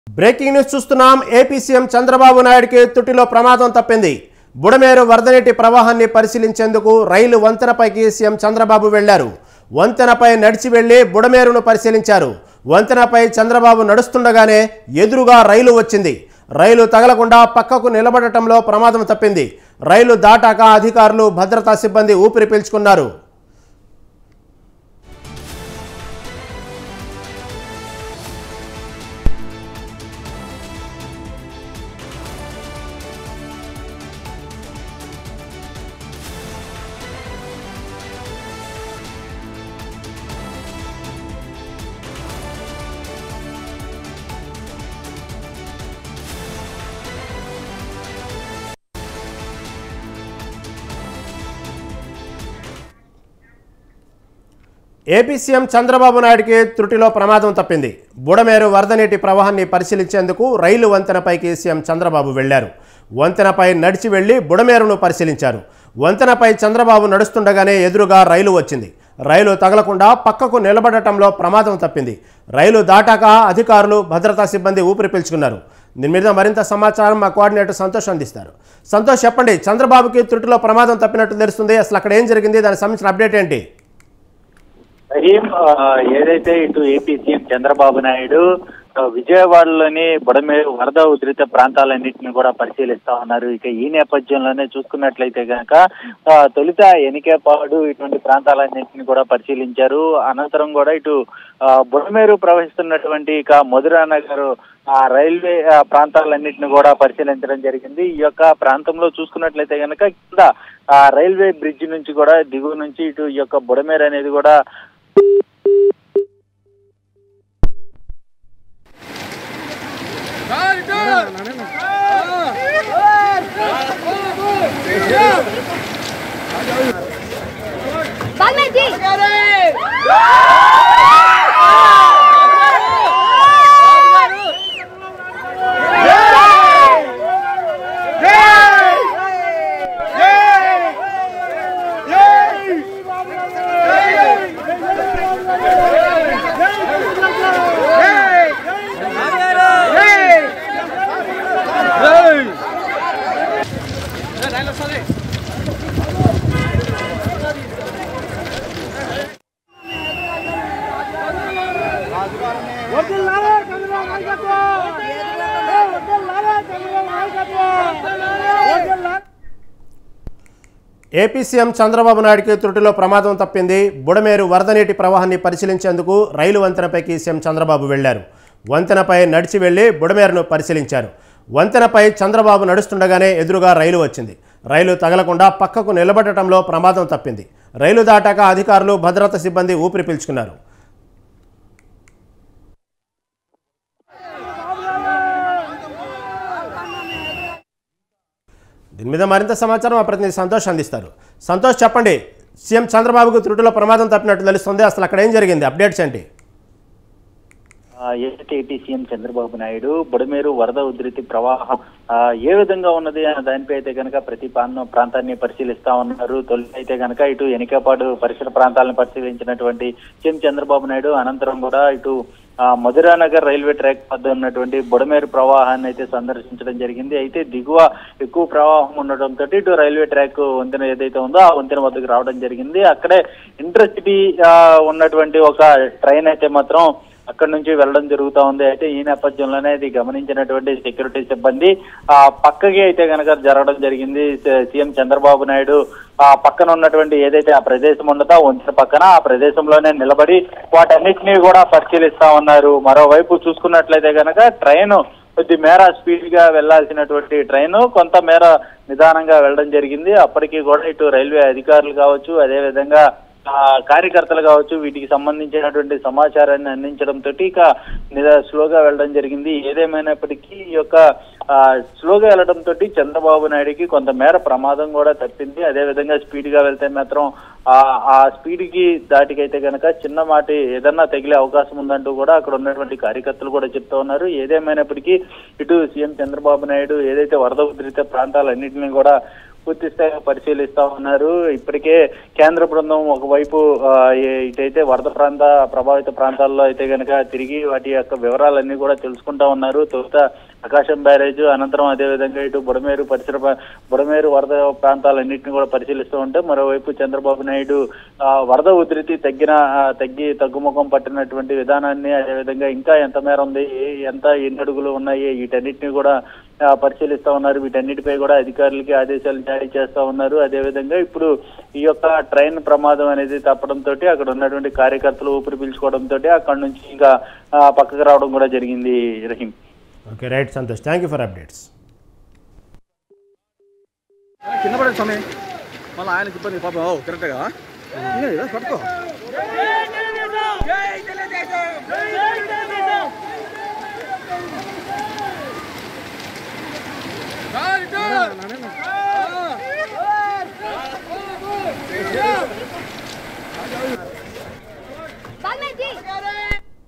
breaking news చూస్తున్నాం AP CM Chandrababu నాయుడుకి తుటిలో ప్రమాదం తప్పింది బుడమేరు వరదనీటి ప్రవాహాన్ని పరిశీలించేందుకు రైలు వంతెనపైకి సీఎం చంద్రబాబు వెళ్లారు వంతెనపై నడిచి వెళ్లి బుడమేరును పరిశీలించారు వంతెనపై చంద్రబాబు నడుస్తుండగానే ఎదురుగా రైలు వచ్చింది రైలు తగలకుండా పక్కకు నిలబడటంలో ప్రమాదం తప్పింది రైలు దాటాక అధికారులు భద్రతా సిబ్బంది ఊపిరి పీల్చుకున్నారు ఏపీ సీఎం చంద్రబాబు నాయుడికి త్రుటిలో ప్రమాదం తప్పింది బుడమేరు వరద నీటి ప్రవాహాన్ని పరిశీలించేందుకు రైలు వంతెనపైకి సీఎం చంద్రబాబు వెళ్లారు వంతెనపై నడిచి వెళ్లి బుడమేరును పరిశీలించారు వంతెనపై చంద్రబాబు నడుస్తుండగానే ఎదురుగా రైలు వచ్చింది రైలు తగలకుండా పక్కకు నిలబడటంలో ప్రమాదం తప్పింది రైలు దాటాక అధికారులు భద్రతా సిబ్బంది ఊపిరి పీల్చుకున్నారు దీని మీద మరింత సమాచారం మా కోఆర్డినేటర్ సంతోష్ అందిస్తారు సంతోష్ చెప్పండి చంద్రబాబుకి త్రుటిలో ప్రమాదం తప్పినట్టు తెలుస్తుంది అసలు అక్కడ ఏం జరిగింది దానికి సంబంధించిన అప్డేట్ ఏంటి రహీం ఆ, ఏదైతే ఇటు ఏపీ సీఎం చంద్రబాబు నాయుడు ఆ, విజయవాడలోని బుడమేరు వరద ఉధృత ప్రాంతాలన్నింటినీ కూడా పరిశీలిస్తా ఉన్నారు ఇక ఈ నేపథ్యంలోనే చూసుకున్నట్లయితే గనక ఆ, తొలుత ఎనికేపాడు ఇటువంటి ప్రాంతాలన్నింటినీ కూడా పరిశీలించారు అనంతరం కూడా ఇటు ఆ, బుడమేరు ప్రవహిస్తున్నటువంటి ఇక మధురా నగర్ ఆ రైల్వే ఆ, ప్రాంతాలన్నింటినీ కూడా పరిశీలించడం జరిగింది ఈ యొక్క ప్రాంతంలో చూసుకున్నట్లయితే గనక కింద ఆ రైల్వే బ్రిడ్జ్ నుంచి కూడా దిగువ నుంచి ఇటు ఈ యొక్క బుడమేరు అనేది కూడా भागना जी ఏపీ సీఎం చంద్రబాబు నాయుడుకి త్రుటిలో ప్రమాదం తప్పింది బుడమేరు వరద నీటి ప్రవాహాన్ని పరిశీలించేందుకు రైలు వంతెనపైకి సీఎం చంద్రబాబు వెళ్లారు వంతెనపై నడిచి వెళ్లి బుడమేరును పరిశీలించారు వంతెనపై చంద్రబాబు నడుస్తుండగానే ఎదురుగా రైలు వచ్చింది రైలు తగలకుండా పక్కకు నిలబడటంలో ప్రమాదం తప్పింది రైలు దాటాక అధికారులు భద్రతా సిబ్బంది ఊపిరి పీల్చుకున్నారు దీని మీద మరింత సమాచారం మా ప్రతినిధి సంతోష్ అందిస్తారు సంతోష్ చెప్పండి సీఎం చంద్రబాబుకు త్రుటిలో ప్రమాదం తప్పినట్టు తెలుస్తుంది అసలు అక్కడ ఏం జరిగింది అప్డేట్స్ ఏంటి ఆ, ఏదైతే ఏపీ సీఎం చంద్రబాబు నాయుడు బుడమేరు వరద ఉధృతి ప్రవాహం ఆ, ఏ విధంగా ఉన్నది అనే దానిపై అయితే కనుక ప్రతి ప్రాంతం ప్రాంతాన్ని పరిశీలిస్తా ఉన్నారు తొలి అయితే కనుక ఇటు ఎనికపాడు పరిసర ప్రాంతాలను పరిశీలించినటువంటి సీఎం చంద్రబాబు నాయుడు అనంతరం కూడా ఇటు ఆ, మధురా నగర్ రైల్వే ట్రాక్ వద్ద ఉన్నటువంటి బుడమేరు ప్రవాహాన్ని అయితే సందర్శించడం జరిగింది అయితే దిగువ ఎక్కువ ప్రవాహం ఉండటంతో ఇటు రైల్వే ట్రాక్ వంతెన ఏదైతే ఉందో ఆ వంతెన వద్దకు రావడం జరిగింది అక్కడే ఇంటర్సిటీ ఆ, ఉన్నటువంటి ఒక ట్రైన్ అయితే మాత్రం అక్కడ నుంచి వెళ్ళడం జరుగుతా ఉంది అయితే ఈ నేపథ్యంలోనే ఇది గమనించినటువంటి సెక్యూరిటీ సిబ్బంది ఆ పక్కకి అయితే కనుక జరగడం జరిగింది స- సీఎం చంద్రబాబు నాయుడు ఆ పక్కన ఉన్నటువంటి ఏదైతే ఆ ప్రదేశం ఉండదో ఆ వంతెన పక్కన ఆ ప్రదేశంలోనే నిలబడి వాటన్నిటినీ కూడా పరిశీలిస్తా ఉన్నారు మరోవైపు చూసుకున్నట్లయితే కనుక ట్రైన్ కొద్ది మేర స్పీడ్ గా వెళ్లాల్సినటువంటి ట్రైన్ కొంత మేర నిదానంగా వెళ్ళడం జరిగింది అప్పటికి కూడా ఇటు రైల్వే అధికారులు కావచ్చు అదే విధంగా ఆ, కార్యకర్తలు కావచ్చు వీటికి సంబంధించినటువంటి సమాచారాన్ని అందించడంతో ఇక నిద- స్లోగా వెళ్ళడం జరిగింది ఏదేమైనప్పటికీ ఈ యొక్క ఆ, స్లోగా వెళ్ళడంతో చంద్రబాబు నాయుడికి కొంత మేర ప్రమాదం కూడా తప్పింది అదే విధంగా స్పీడ్ గా వెళ్తే మాత్రం ఆ ఆ స్పీడ్ కి దాటికైతే గనక చిన్న మాటి ఏదన్నా తగిలే అవకాశం ఉందంటూ కూడా అక్కడ ఉన్నటువంటి కార్యకర్తలు కూడా చెప్తా ఉన్నారు ఏదేమైనప్పటికీ ఇటు సీఎం చంద్రబాబు నాయుడు ఏదైతే వరద ఉధృత ప్రాంతాలన్నింటినీ కూడా పూర్తి స్థాయిలో పరిశీలిస్తా ఉన్నారు ఇప్పటికే కేంద్ర బృందం ఒకవైపు ఆ, ఏ- ఇటైతే వరద ప్రాంత ప్రభావిత ప్రాంతాల్లో అయితే గనక తిరిగి వాటి యొక్క వివరాలన్నీ కూడా తెలుసుకుంటా ఉన్నారు తొలుత ప్రకాశం బ్యారేజ్ అనంతరం అదేవిధంగా ఇటు బుడమేరు పరిసర ప్రా- బుడమేరు వరద ప్రాంతాలన్నింటినీ కూడా పరిశీలిస్తూ ఉంటే మరోవైపు చంద్రబాబు నాయుడు ఆ, వరద ఉధృతి తగ్గిన ఆ, తగ్గి తగ్గుముఖం పట్టినటువంటి విధానాన్ని అదేవిధంగా ఇంకా ఎంత మేర ఉంది ఏ- ఎంత ఎన్ని అడుగులు ఉన్నాయి వీటన్నిటిని కూడా ఆ, పరిశీలిస్తా ఉన్నారు వీటన్నిటిపై కూడా అధికారులకి ఆదేశాలు జారీ చేస్తా ఉన్నారు అదేవిధంగా ఇప్పుడు ఈ యొక్క ట్రైన్ ప్రమాదం అనేది తప్పడంతో అక్కడ ఉన్నటువంటి కార్యకర్తలు ఊపిరి పీల్చుకోవడంతో అక్కడ నుంచి ఇంకా ఆ, పక్కకు రావడం కూడా జరిగింది Rahim okay right Santosh thank you for updates కింద పడే స్వామి మళ్ళీ ఆయనకి ఇబ్బంది పాపం ఓ, కరెక్టేగా ఇదే, ఇదే, పట్టుకో